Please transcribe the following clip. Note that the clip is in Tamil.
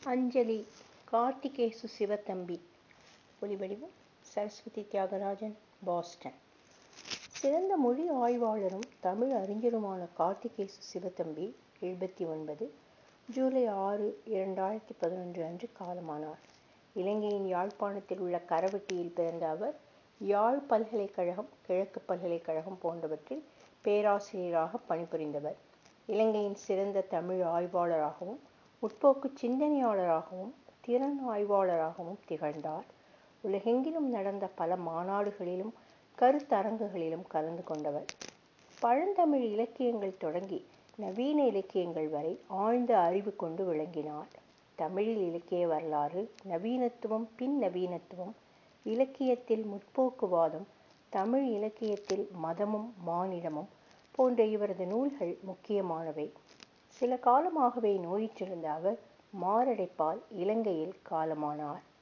அஞ்சலி கார்த்திகேசு சிவத்தம்பி ஒலிவடிவம் சரஸ்வதி தியாகராஜன் பாஸ்டன் சிறந்த மொழி ஆய்வாளரும் தமிழ் அறிஞருமான கார்த்திகேசு சிவத்தம்பி எழுபத்தி ஒன்பது ஜூலை ஆறு இரண்டாயிரத்தி பதினொன்று அன்று காலமானார் இலங்கையின் யாழ்ப்பாணத்தில் உள்ள கரவட்டியில் பிறந்த அவர் யாழ் பல்கலைக்கழகம் கிழக்கு பல்கலைக்கழகம் போன்றவற்றில் பேராசிரியராக பணிபுரிந்தவர் இலங்கையின் சிறந்த தமிழ் ஆய்வாளராகவும் முற்போக்கு சிந்தனையாளராகவும் திறன் ஆய்வாளராகவும் திகழ்ந்தார் உலகெங்கிலும் நடந்த பல மாநாடுகளிலும் கருத்தரங்குகளிலும் கலந்து கொண்டவர் பழந்தமிழ் இலக்கியங்கள் தொடங்கி நவீன இலக்கியங்கள் வரை ஆழ்ந்த அறிவு கொண்டு விளங்கினார் தமிழில் இலக்கிய வரலாறு நவீனத்துவம் பின் நவீனத்துவம் இலக்கியத்தில் முற்போக்குவாதம் தமிழ் இலக்கியத்தில் மதமும் மானிடமும் போன்ற இவரது நூல்கள் முக்கியமானவை சில காலமாகவே நோயுற்றிருந்த அவர் மாரடைப்பால் இலங்கையில் காலமானார்